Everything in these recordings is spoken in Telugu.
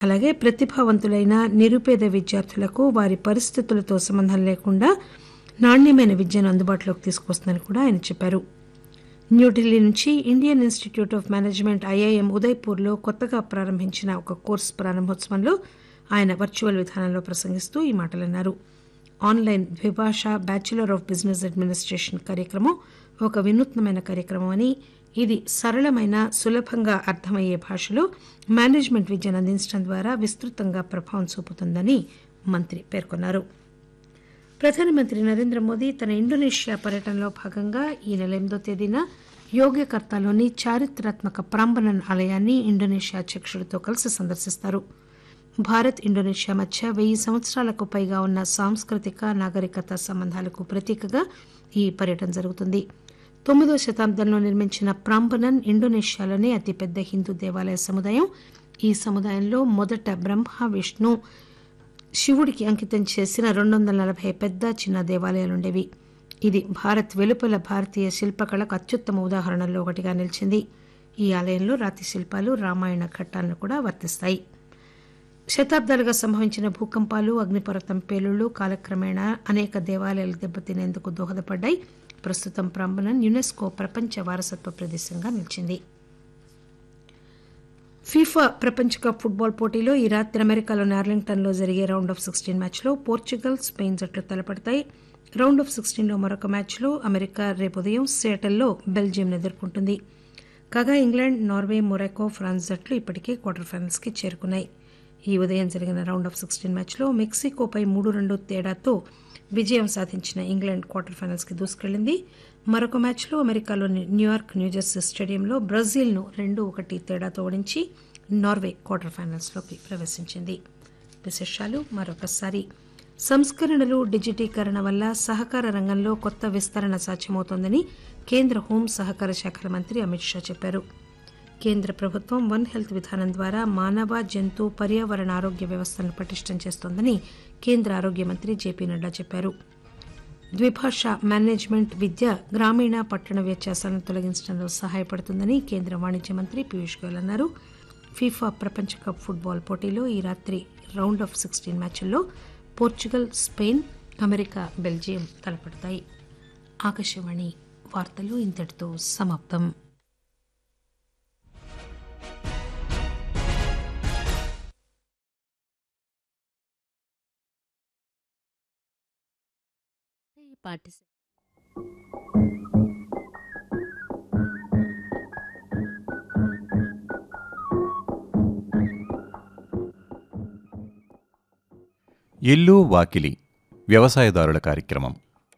అలాగే ప్రతిభావంతులైన నిరుపేద విద్యార్థులకు వారి పరిస్థితులతో సంబంధం లేకుండా నాణ్యమైన విద్యను అందుబాటులోకి తీసుకొస్తుందని కూడా ఆయన చెప్పారు న్యూఢిల్లీ నుంచి Indian institute of management IIM ఉదయ్పూర్లో కొత్తగా ప్రారంభించిన ఒక కోర్సు ప్రారంభోత్సవంలో ఆయన వర్చువల్ విధానంలో ప్రసంగిస్తూ ఈ మాటలన్నారు ఆన్లైన్ ద్విభాష బ్యాచిలర్ ఆఫ్ బిజినెస్ అడ్మినిస్ట్రేషన్ కార్యక్రమం ఒక వినూత్నమైన కార్యక్రమం అని ఇది సరళమైన సులభంగా అర్థమయ్యే భాషలో మేనేజ్మెంట్ విద్యను అందించడం ద్వారా విస్తృతంగా ప్రభావం చూపుతుందని మంత్రి పేర్కొన్నారు ప్రధానమంత్రి నరేంద్ర మోదీ తన ఇండోనేషియా పర్యటనలో భాగంగా ఈ నెల ఎనిమిదో తేదీన యోగ్యకర్తాలోని చారిత్రాత్మక ప్రాంబనన్ ఆలయాన్ని ఇండోనేషియా అధ్యక్షుడితో కలిసి సందర్శిస్తారు భారత్ ఇండోనేషియా మధ్య వెయ్యి సంవత్సరాలకు పైగా ఉన్న సాంస్కృతిక నాగరికత సంబంధాలకు ప్రతీకగా ఈ పర్యటన జరుగుతుంది తొమ్మిదో శతాబ్దంలో నిర్మించిన ప్రాంబనన్ ఇండోనేషియాలోనే అతిపెద్ద హిందూ దేవాలయ సముదాయం ఈ సముదాయంలో మొదట బ్రహ్మ విష్ణు శివుడికి అంకితం చేసిన రెండు వందల నలభై పెద్ద చిన్న దేవాలయాలుండేవి ఇది భారత్ వెలుపల భారతీయ శిల్పకళకు అత్యుత్తమ ఉదాహరణల్లో ఒకటిగా నిలిచింది ఈ ఆలయంలో రాతి శిల్పాలు రామాయణ ఘట్టాలను కూడా వర్తిస్తాయి శతాబ్దాలుగా సంభవించిన భూకంపాలు అగ్నిపర్వతం పేలుళ్లు కాలక్రమేణా అనేక దేవాలయాలు దెబ్బతినేందుకు దోహదపడ్డాయి ప్రస్తుతం ప్రాంబణన్ యునెస్కో ప్రపంచ వారసత్వ ప్రదేశంగా నిలిచింది ఫీఫా ప్రపంచ కప్ ఫుట్బాల్ పోటీలో ఈ రాత్రి అమెరికాలోని ఆర్లింగ్టన్లో జరిగే రౌండ్ ఆఫ్ సిక్స్టీన్ మ్యాచ్లో పోర్చుగల్ స్పెయిన్ జట్లు తలపడతాయి రౌండ్ ఆఫ్ సిక్స్టీన్లో మరొక మ్యాచ్లో అమెరికా రేపు ఉదయం సియాటల్లో బెల్జియంను ఎదుర్కొంటుంది కాగా ఇంగ్లాండ్ నార్వే మొరాకో ఫ్రాన్స్ జట్లు ఇప్పటికే క్వార్టర్ ఫైనల్స్కి చేరుకున్నాయి ఈ ఉదయం జరిగిన రౌండ్ ఆఫ్ సిక్స్టీన్ మ్యాచ్లో మెక్సికోపై మూడు రెండు తేడాతో విజయం సాధించిన ఇంగ్లాండ్ క్వార్టర్ ఫైనల్స్కి దూసుకెళ్లింది మరొక మ్యాచ్లో అమెరికాలోని న్యూయార్క్ న్యూజెర్సీ స్టేడియంలో బ్రెజిల్ను రెండు ఒకటి తేడాతో ఓడించి నార్వే క్వార్టర్ ఫైనల్స్లోకి ప్రవేశించింది విశేషాలు మరొకసారి సంస్కరణలు డిజిటీకరణ వల్ల సహకార రంగంలో కొత్త విస్తరణ సాధ్యమవుతోందని కేంద్ర హోం సహకార శాఖల మంత్రి అమిత్ షా చెప్పారు కేంద్ర ప్రభుత్వం వన్ హెల్త్ విధానం ద్వారా మానవ జంతు పర్యావరణ ఆరోగ్య వ్యవస్థను పటిష్టం చేస్తోందని కేంద్ర ఆరోగ్య మంత్రి జేపీ నడ్డా చెప్పారు ద్విభాష మేనేజ్మెంట్ విద్య గ్రామీణ పట్టణ వ్యత్యాసాలను తొలగించడంలో సహాయపడుతుందని కేంద్ర వాణిజ్య మంత్రి పీయూష్ గోయల్ అన్నారు ఫీఫా ప్రపంచ కప్ ఫుట్బాల్ పోటీలో ఈ రాత్రి రౌండ్ ఆఫ్ సిక్స్టీన్ మ్యాచ్ల్లో పోర్చుగల్ స్పెయిన్ అమెరికా బెల్జియం తలపడతాయి ఆకాశవాణి వార్తలు ఇంతటితో సమాప్తం పార్టిసిపేట్ ఇల్లు వాకిలి వ్యవసాయదారుల కార్యక్రమం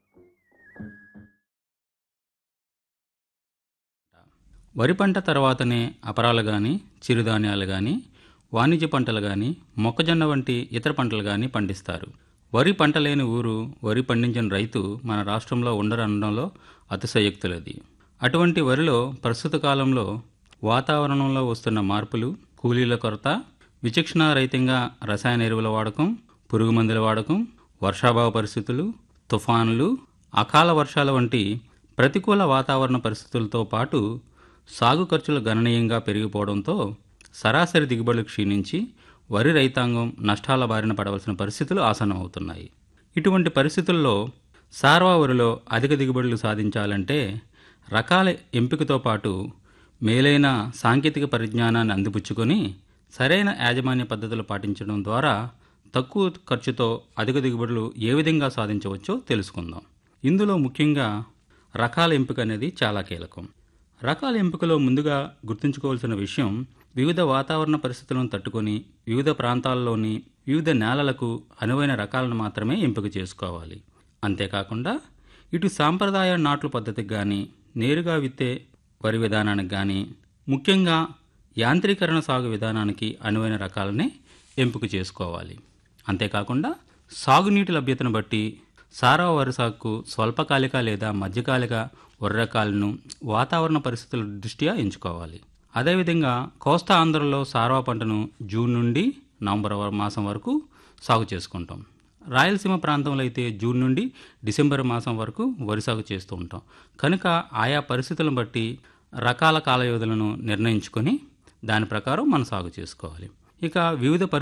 వరి పంట తర్వాతనే అపరాలు కానీ చిరుధాన్యాలు కానీ వాణిజ్య పంటలు కానీ మొక్కజొన్న వంటి ఇతర పంటలు కానీ పండిస్తారు వరి పంట లేని ఊరు వరి పండించిన రైతు మన రాష్ట్రంలో ఉండరనడంలో అతిశయోక్తులది అటువంటి వరిలో ప్రస్తుత కాలంలో వాతావరణంలో వస్తున్న మార్పులు కూలీల కొరత విచక్షణారహితంగా రసాయన ఎరువుల వాడకం పురుగు మందుల వాడకం వర్షాభావ పరిస్థితులు తుఫానులు అకాల వర్షాల వంటి ప్రతికూల వాతావరణ పరిస్థితులతో పాటు సాగు ఖర్చులు గణనీయంగా పెరిగిపోవడంతో సరాసరి దిగుబడులు క్షీణించి వరి రైతాంగం నష్టాల బారిన పడవలసిన పరిస్థితులు ఆసన్నమవుతున్నాయి ఇటువంటి పరిస్థితుల్లో సార్వా వరిలో అధిక దిగుబడులు సాధించాలంటే రకాల ఎంపికతో పాటు మేలైన సాంకేతిక పరిజ్ఞానాన్ని అందిపుచ్చుకొని సరైన యాజమాన్య పద్ధతులు పాటించడం ద్వారా తక్కువ ఖర్చుతో అధిక దిగుబడులు ఏ విధంగా సాధించవచ్చో తెలుసుకుందాం ఇందులో ముఖ్యంగా రకాల ఎంపిక అనేది చాలా కీలకం రకాల ఎంపికలో ముందుగా గుర్తుంచుకోవాల్సిన విషయం వివిధ వాతావరణ పరిస్థితులను తట్టుకొని వివిధ ప్రాంతాల్లోని వివిధ నేలలకు అనువైన రకాలను మాత్రమే ఎంపిక చేసుకోవాలి అంతేకాకుండా ఇటు సాంప్రదాయ నాట్లు పద్ధతికి కానీ నేరుగా విత్తే వరి విధానానికి కానీ ముఖ్యంగా యాంత్రీకరణ సాగు విధానానికి అనువైన రకాలనే ఎంపిక చేసుకోవాలి అంతేకాకుండా సాగునీటి లభ్యతను బట్టి సారా వరి సాగుకు స్వల్పకాలిక లేదా మధ్యకాలిక వరి రకాలను వాతావరణ పరిస్థితుల దృష్ట్యా ఎంచుకోవాలి అదేవిధంగా కోస్తా ఆంధ్రలో సార్వా పంటను జూన్ నుండి నవంబర్ వ- మాసం వరకు సాగు చేసుకుంటాం రాయలసీమ ప్రాంతంలో అయితే జూన్ నుండి డిసెంబర్ మాసం వరకు వరి సాగు చేస్తూ ఉంటాం కనుక ఆయా పరిస్థితులను బట్టి రకాల కాల వ్యవధులను నిర్ణయించుకొని దాని ప్రకారం మనం సాగు చేసుకోవాలి ఇక వివిధ